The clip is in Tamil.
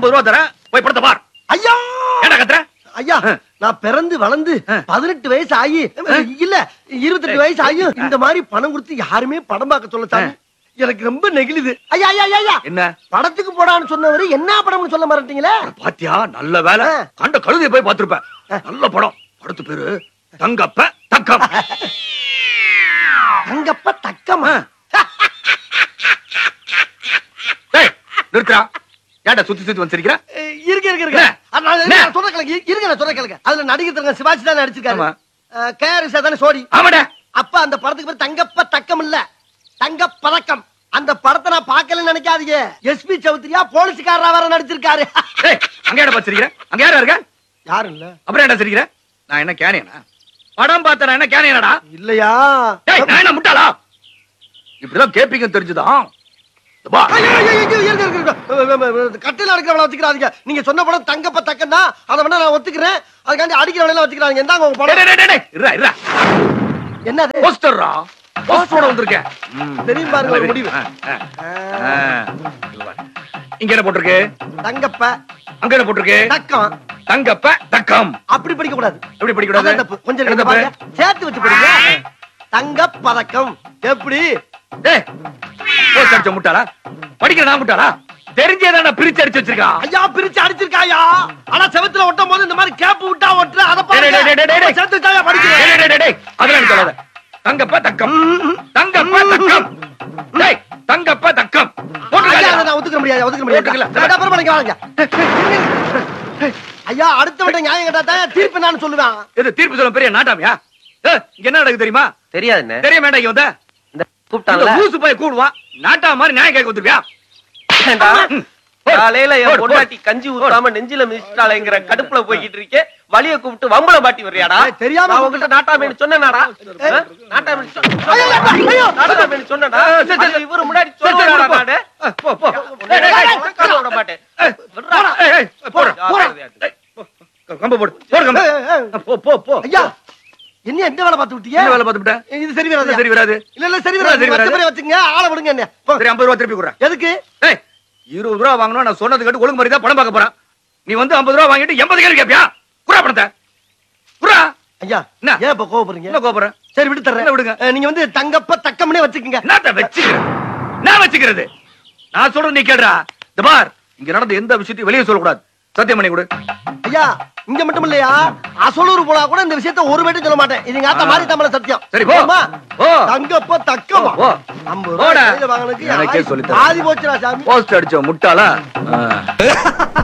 ஐம்பது ரூபா தரேன் போய் படத்தை பார் ஐயா ஏன்டா கத்துற ஐயா ஆ. நான் பிறந்து வளர்ந்து ஆ. பதினெட்டு வயசு ஆகி இல்ல இருபத்தெட்டு வயசு ஆகி இந்த மாதிரி பணம் கொடுத்து யாருமே படம் பார்க்க சொல்ல சாமி எனக்கு ரொம்ப நெகிழுது ஐயா ஐயா ஐயா, ஐயா என்ன படத்துக்கு போடான்னு சொன்னவரு என்ன படம்னு சொல்ல மாட்டீங்களே பாத்தியா நல்ல வேலை ஆ. கண்ட கழுதைய போய் பார்த்திருப்ப நல்ல படம் படத்து பேரு தங்கப்ப தக்கம் தங்கப்ப தக்கமா டேய் நிறுத்துறா ஏன்டா சுத்தி சுத்தி வச்சிருக்கிற அஹ், இருங்க இருங்க இருங்க என்ன? அது நான் என்ன? நான் சொல்ற கேளுங்க இருங்க நான் சொல்ற கேளுங்க அதுல நடிகர் தங்க சிவாஜி தான் நடிச்சிருக்காரு ஆமா. கேஆர்எஸ் தானே சோடி ஆமாடா அப்ப அந்த படத்துக்கு பேர் தங்கப்ப தக்கம் இல்ல தங்க பதக்கம் அந்த படத்தை நான் பார்க்கலன்னு நினைக்காதீங்க எஸ்பி சௌத்ரியா போலீஸ்காரரா வேற நடிச்சிருக்காரு டேய் அங்க ஏடா வச்சிருக்கிற அங்க யாரா இருக்க யாரும் இல்ல அப்புறம் என்ன சிரிக்கிற நான் என்ன கேனியனா படம் பார்த்தா நான் என்ன கேனியனடா இல்லையா டேய் நான் என்ன முட்டாளா இப்படிதான் கேப்பீங்க தெரிஞ்சுதான் இந்த பா. ஐயோ, ஐயோ, ஐயோ, இருங்க, இருங்க, இருங்க. கட்டையில அடிக்கிறவள வச்சுக்கிறாதீங்க நீங்க சொன்ன படம் தங்கப்ப தக்கன்னா அதை வேணா நான் ஒத்துக்கிறேன் அதுக்காண்டி அடிக்கிறவள வச்சுக்கிறாங்க இந்தாங்க உங்க டேய், படம் டேய், டேய், டேய், இருடா, இருடா. என்னது போஸ்டர்ரா போஸ்டரோட வந்திருக்கேன் ம். தெரியும் பாருங்க ஒரு முடிவு ஆ, ஆ, ஆ. இங்க பாரு. இங்க என்ன போட்டிருக்கு தங்கப்ப அங்க என்ன போட்டிருக்கு தக்கம் தங்கப்ப தக்கம் அப்படி படிக்க கூடாது எப்படி படிக்கூடாது அதான் தப்பு. கொஞ்சம் என்ன இங்க தப்பு? பாருங்க. சேர்த்து வச்சு படிங்க தங்க பதக்கம் எப்படி டேய் போஸ்ட் அடிச்ச முட்டாளா படிக்கிற நான் முட்டாளா தெரிஞ்சேதான் பிரிச்சு அடிச்சு வச்சிருக்கான் ஐயா பிரிச்சு அடிச்சிருக்காயா ஆனா செவத்துல ஒட்டும் போது இந்த மாதிரி கேப் விட்டா ஒட்டுற அத டேய், டேய், டேய், டேய், டேய். சேர்த்து வச்சாயா டேய், படிக்கிறேன் டேய், டேய், டேய், டேய். அதெல்லாம் எனக்கு சொல்லாத. தங்கப்ப தக்கம் தங்கப்ப தக்கம் டேய் தங்கப்ப தக்கம் போட்டுருக்காயா? ஐயா அதை நான் ஒத்துக்க முடியாது ஒத்துக்க முடியாது ஒத்துக்கல. நான் அப்புறமா நீங்க வாங்க ஐயா அடுத்த விட்ட நியாயம் கேட்டா தான் தீர்ப்பு நான் சொல்லுவேன் இது தீர்ப்பு சொல்ல பெரிய நாட்டாமியா ஏய், இங்க என்ன நடக்குது தெரியுமா தெரியாது என்ன தெரிய வேண்டாம் இங்க வந்த இந்த இந்த கூப்பிட்டாங்கல்ல ஊசு போய் கூடுவான் நாட்டா மாதிரி நியாயம் கேட்க வந்துருவியா ஏண்டா? ம். போடு. காலையில போடு, என் போடு. பொண்டாட்டி கஞ்சி ஊத்தாம நெஞ்சில மிதிச்சிட்டாளேங்கிற கடுப்புல போய்கிட்டு இருக்கே வலிய கூப்பிட்டு வம்பள பாட்டி வர்றியாடா ஏய், தெரியாம நான் உங்ககிட்ட நாட்டாமேனு சொன்னேனாடா ஆ? நாட்டாமேனு சொ- ஐயோ, ஐயோ, ஐயோ. நாட்டாமேனு சொன்னேனா ஆ, சரி, சரி. அது இவரு முன்னாடி சரி, சரி, சொல்லுவாடா போ. நானு ஆ, போ, போ. டேய், டேய், டேய், உட்கார விட மாட்டேன் ஏய், விட்றா. போடா. ஏய், ஏய், போடா. போடா. ஏய், போ. கம்ப போடு போடு கம்ப ஏய், ஏய், ஏய். போ போ போ ஐயா என்ன எந்த வேலை பார்த்து விட்டீங்க என்ன வேலை பார்த்துட்ட இது சரி வராது சரி வராது இல்ல இல்ல சரி என்ன வராது சரி வச்ச வராது? மாதிரி வச்சுங்க ஆளை விடுங்க என்ன போ. சரி ஐம்பது ரூபா திருப்பி கொடுறேன் எதுக்கு ஏய் இருபது ரூபா வாங்கணும் நான் சொன்னது கேட்டு ஒழுங்கு மாதிரி தான் படம் பார்க்க போறான் நீ வந்து ஐம்பது ரூபா வாங்கிட்டு எண்பது கேள்வி கேப்பியா குறா பணத்தை குறா ஐயா என்ன? ஏன் இப்ப கோவப்படுறீங்க என்ன கோபுரம் சரி விட்டு தர்றேன் என்ன விடுங்க? அஹ், நீங்க வந்து தங்கப்ப தக்கம்னே வச்சுக்கோங்க என்னத்த வச்சுக்கிறேன் நான் வச்சுக்கிறது நான் சொல்றது நீ கேடுறா இந்த பார் இங்க நடந்த எந்த விஷயத்தையும் வெளியே சொல்லக்கூடாது சத்தியம் பண்ணி கொடு ஐயா இங்க மட்டும் இல்லையா அசலூர் போனா கூட இந்த விஷயத்த ஒரு மட்டும் சொல்ல மாட்டேன் இது எங்க ஆத்தா ஆ. மாதிரி தமிழ சத்தியம் சரி, போ. போதுமா? போ. தங்கப்ப தக்கமா போ. ஐம்பது ரூபாய் போடா. கையில வாங்கினதுக்கு எனக்கே ஆயுசு சொல்லித் தரேன். பாதி போச்சுடா சாமி போஸ்ட் அடிச்ச முட்டாளா